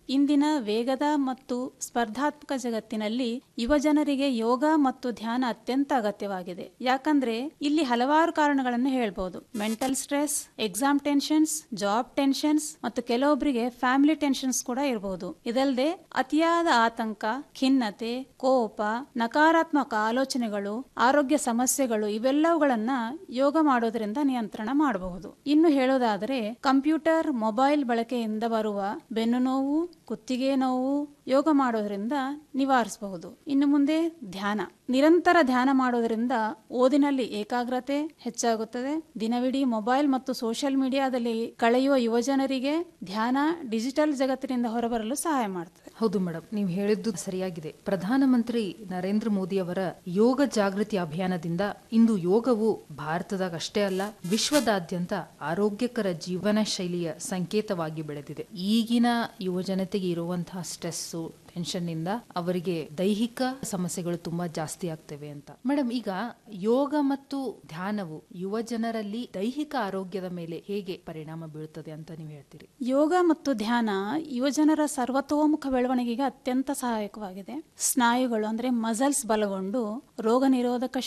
ಇಂದಿನ ವೇಗದ ಮತ್ತು ಸ್ಪರ್ಧಾತ್ಮಕ ಜಗತ್ತಿನಲ್ಲಿ ಯುವಜನರಿಗೆ ಯೋಗ ಮತ್ತು ಧ್ಯಾನ ಅತ್ಯಂತ ಅಗತ್ಯವಾಗಿದೆ ಯಾಕಂದ್ರೆ ಇಲ್ಲಿ ಹಲವಾರು ಕಾರಣಗಳನ್ನು ಹೇಳ್ಬೋದು mental stress exam tensions job tensions ಮತ್ತು ಕೆಲವೊಬ್ಬರಿಗೆ ಫ್ಯಾಮಿಲಿ ಟೆನ್ಷನ್ಸ್ ಕೂಡ ಇರಬಹುದು ಇದಲ್ಲದೆ ಅತಿಯಾದ ಆತಂಕ ಖಿನ್ನತೆ ಕೋಪ ನಕಾರಾತ್ಮಕ ಆಲೋಚನೆಗಳು ಆರೋಗ್ಯ ಸಮಸ್ಯೆಗಳು ಇವೆಲ್ಲವುಗಳನ್ನ ಯೋಗ ಮಾಡೋದ್ರಿಂದ ನಿಯಂತ್ರಣ ಮಾಡಬಹುದು ಇನ್ನು ಹೇಳೋದಾದರೆ ಕಂಪ್ಯೂಟರ್ ಮೊಬೈಲ್ ಬಳಕೆಯಿಂದ ಬರುವ ಬೆನ್ನು ನೋವು ಕುತ್ತಿಗೆ ನೋವು ಯೋಗ ಮಾಡೋದ್ರಿಂದ ನಿವಾರಿಸಬಹುದು ಇನ್ನು ಮುಂದೆ ಧ್ಯಾನ ನಿರಂತರ ಧ್ಯಾನ ಮಾಡೋದ್ರಿಂದ ಓದಿನಲ್ಲಿ ಏಕಾಗ್ರತೆ ಹೆಚ್ಚಾಗುತ್ತದೆ ದಿನವಿಡೀ ಮೊಬೈಲ್ ಮತ್ತು ಸೋಷಿಯಲ್ ಮೀಡಿಯಾದಲ್ಲಿ ಕಳೆಯುವ ಯುವಜನರಿಗೆ ಧ್ಯಾನ ಡಿಜಿಟಲ್ ಜಗತ್ತಿನಿಂದ ಹೊರಬರಲು ಸಹಾಯ ಮಾಡುತ್ತದೆ ಹೌದು ಮೇಡಮ್ ನೀವು ಹೇಳಿದ್ದು ಸರಿಯಾಗಿದೆ ಪ್ರಧಾನಮಂತ್ರಿ ನರೇಂದ್ರ ಮೋದಿ ಅವರ ಯೋಗ ಜಾಗೃತಿ ಅಭಿಯಾನದಿಂದ ಇಂದು ಯೋಗವು ಭಾರತದಾಗ ಅಷ್ಟೇ ಅಲ್ಲ ವಿಶ್ವದಾದ್ಯಂತ ಆರೋಗ್ಯಕರ ಜೀವನ ಶೈಲಿಯ ಸಂಕೇತವಾಗಿ ಬೆಳೆದಿದೆ ಈಗಿನ ಯುವಜನತೆಗೆ ಇರುವಂತಹ ಸ್ಟ್ರೆಸ್ಸು ಟೆನ್ಷನ್ ನಿಂದ ಅವರಿಗೆ ದೈಹಿಕ ಸಮಸ್ಯೆಗಳು ತುಂಬಾ ಜಾಸ್ತಿ ಆಗ್ತವೆ ಅಂತ ಮೇಡಮ್ ಈಗ ಯೋಗ ಮತ್ತು ಧ್ಯಾನವು ಯುವ ಜನರಲ್ಲಿ ದೈಹಿಕ ಆರೋಗ್ಯದ ಮೇಲೆ ಹೇಗೆ ಪರಿಣಾಮ ಬೀಳುತ್ತದೆ ಅಂತ ನೀವು ಹೇಳ್ತೀರಿ ಯೋಗ ಮತ್ತು ಧ್ಯಾನ ಯುವಜನರ ಸರ್ವತೋಮುಖ ಬೆಳವಣಿಗೆಗೆ ಅತ್ಯಂತ ಸಹಾಯಕವಾಗಿದೆ ಸ್ನಾಯುಗಳು ಅಂದ್ರೆ ಮಸಲ್ಸ್ ಬಲಗೊಂಡು ರೋಗ ನಿರೋಧಕ